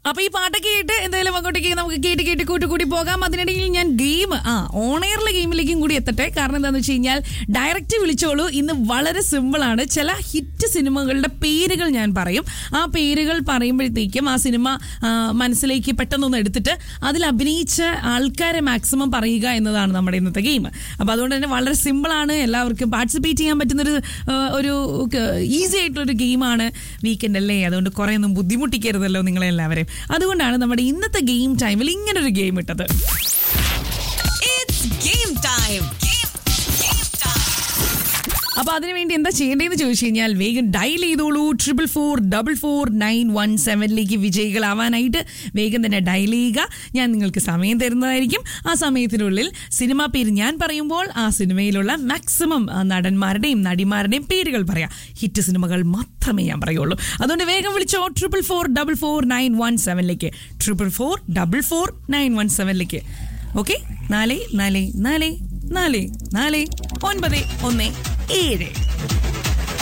അപ്പൊ ഈ പാട്ടൊക്കെ കേട്ട് എന്തായാലും അങ്ങോട്ടേക്ക് നമുക്ക് കേട്ട് കേട്ട് കൂട്ടി കൂടി പോകാം അതിനിടയിൽ ഞാൻ ഗെയിം ആ ഓണയറിലെ ഗെയിമിലേക്കും കൂടി എത്തട്ടെ കാരണം എന്താണെന്ന് വെച്ച് കഴിഞ്ഞാൽ ഡയറക്റ്റ് വിളിച്ചോളൂ ഇന്ന് വളരെ സിമ്പിൾ ആണ് ചില ഹിറ്റ് സിനിമകളുടെ പേരുകൾ ഞാൻ പറയും ആ പേരുകൾ പറയുമ്പോഴത്തേക്കും ആ സിനിമ ആ, മനസ്സിലേക്ക് പെട്ടെന്നൊന്ന് എടുത്തിട്ട് അതിൽ അഭിനയിച്ച ആൾക്കാരെ മാക്സിമം പറയുക എന്നതാണ് നമ്മുടെ ഇന്നത്തെ ഗെയിം അപ്പൊ അതുകൊണ്ട് തന്നെ വളരെ സിമ്പിൾ ആണ് എല്ലാവർക്കും പാർട്ടിസിപ്പേറ്റ് ചെയ്യാൻ പറ്റുന്നൊരു ആ, ഒരു ഈസി ആയിട്ടുള്ളൊരു ഗെയിമാണ് വീക്കെൻഡ് അല്ലേ അതുകൊണ്ട് കുറെ ഒന്നും ബുദ്ധിമുട്ടിക്കരുതല്ലോ നിങ്ങളെ എല്ലാവരെയും അതുകൊണ്ടാണ് നമ്മുടെ ഇന്നത്തെ ഗെയിം ടൈമിൽ ഇങ്ങനെ ഒരു ഗെയിം ഇട്ടത് It's game time. Game, game time. അപ്പൊ അതിനുവേണ്ടി എന്താ ചെയ്യേണ്ടതെന്ന് ചോദിച്ചു കഴിഞ്ഞാൽ വേഗം ഡയൽ ചെയ്തോളൂ triple four double four nine one സെവനിലേക്ക് വിജയികളാവാനായിട്ട് വേഗം തന്നെ ഡയൽ ചെയ്യുക ഞാൻ നിങ്ങൾക്ക് സമയം തരുന്നതായിരിക്കും ആ സമയത്തിനുള്ളിൽ സിനിമാ പേര് ഞാൻ പറയുമ്പോൾ ആ സിനിമയിലുള്ള മാക്സിമം നടന്മാരുടെയും നടിമാരുടെയും പേരുകൾ പറയാം ഹിറ്റ് സിനിമകൾ മാത്രമേ ഞാൻ പറയുള്ളൂ അതുകൊണ്ട് വേഗം വിളിച്ചോ triple four double four nine one സെവനിലേക്ക് triple four double four nine one സെവനിലേക്ക് ഓക്കെ നാല് നാല് നാല് നാല് നാല് ഒൻപത് ഒന്ന് ഏഴ്